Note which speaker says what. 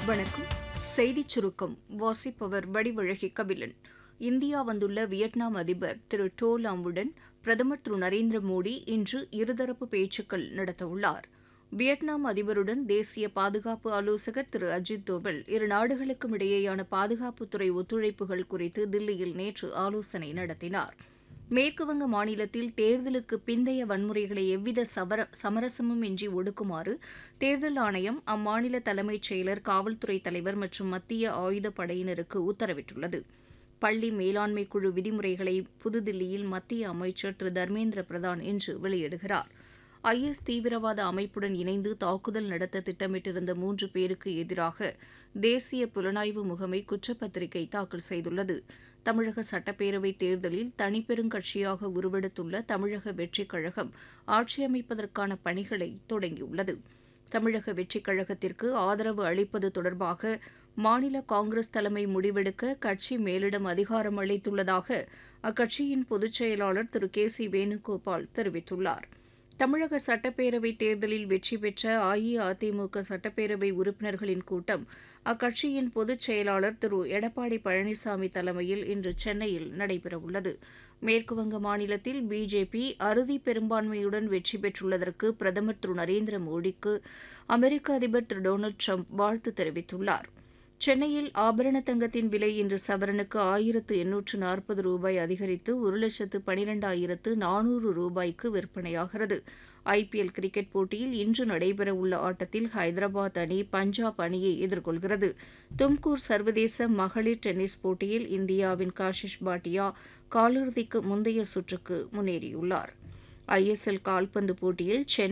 Speaker 1: வணக்கம் செய்திச் சுருக்கம் வாசிப்பவர் வடிவழகி கபிலன் இந்தியா வந்துள்ள வியட்நாம் அதிபர் திரு டோ லாமுடன் பிரதமர் திரு நரேந்திர மோடி இன்று இருதரப்பு பேச்சுக்கள் நடத்தவுள்ளார் வியட்நாம் அதிபருடன் தேசிய பாதுகாப்பு ஆலோசகர் திரு அஜித் தோவல் இரு நாடுகளுக்கும் இடையேயான பாதுகாப்புத்துறை ஒத்துழைப்புகள் குறித்து தில்லியில் நேற்று ஆலோசனை நடத்தினார் மேற்குவங்க மாநிலத்தில் தேர்தலுக்கு பிந்தைய வன்முறைகளை எவ்வித சவர சமரசமும் இன்றி ஒடுக்குமாறு தேர்தல் ஆணையம் அம்மாநில தலைமைச் செயலர் காவல்துறை தலைவர் மற்றும் மத்திய ஆயுதப் படையினருக்கு உத்தரவிட்டுள்ளது பள்ளி மேலாண்மை குழு விதிமுறைகளை புதுதில்லியில் மத்திய அமைச்சர் திரு தர்மேந்திர பிரதான் இன்று வெளியிடுகிறார் ஐஎஸ் தீவிரவாத அமைப்புடன் இணைந்து தாக்குதல் நடத்த திட்டமிட்டிருந்த மூன்று பேருக்கு எதிராக தேசிய புலனாய்வு முகமை குற்றப்பத்திரிகை தாக்கல் செய்துள்ளது தமிழக சட்டப்பேரவைத் தேர்தலில் தனிப்பெருங்கட்சியாக உருவெடுத்துள்ள தமிழக வெற்றிக் கழகம் ஆட்சியமைப்பதற்கான பணிகளை தொடங்கியுள்ளது தமிழக வெற்றிக் கழகத்திற்கு ஆதரவு அளிப்பது தொடர்பாக மாநில காங்கிரஸ் தலைமை முடிவெடுக்க கட்சி மேலிடம் அதிகாரம் அளித்துள்ளதாக அக்கட்சியின் பொதுச் செயலாளர் திரு கே சி வேணுகோபால் தெரிவித்துள்ளார் தமிழக சட்டப்பேரவைத் தேர்தலில் வெற்றி பெற்ற அஇஅதிமுக சட்டப்பேரவை உறுப்பினர்களின் கூட்டம் அக்கட்சியின் பொதுச் செயலாளர் திரு எடப்பாடி பழனிசாமி தலைமையில் இன்று சென்னையில் நடைபெறவுள்ளது மேற்குவங்க மாநிலத்தில் பிஜேபி அறுதி பெரும்பான்மையுடன் வெற்றி பெற்றுள்ளதற்கு பிரதமர் திரு நரேந்திர மோடிக்கு அமெரிக்க அதிபர் திரு டொனால்டு ட்ரம்ப் வாழ்த்து தெரிவித்துள்ளார் சென்னையில் ஆபரண தங்கத்தின் விலை இன்று சவரனுக்கு ஆயிரத்து எண்ணூற்று நாற்பது ரூபாய் அதிகரித்து ஒரு லட்சத்து பனிரெண்டாயிரத்து நானூறு ரூபாய்க்கு விற்பனையாகிறது ஐபிஎல் கிரிக்கெட் போட்டியில் இன்று நடைபெறவுள்ள ஆட்டத்தில் ஹைதராபாத் அணி பஞ்சாப் அணியை எதிர்கொள்கிறது தும்கூர் சர்வதேச மகளிர் டென்னிஸ் போட்டியில் இந்தியாவின் காஷிஷ் பாட்டியா காலிறுதிக்கு முந்தைய சுற்றுக்கு முன்னேறியுள்ளார் ஐஎஸ்எல் கால்பந்து போட்டியில் சென்னை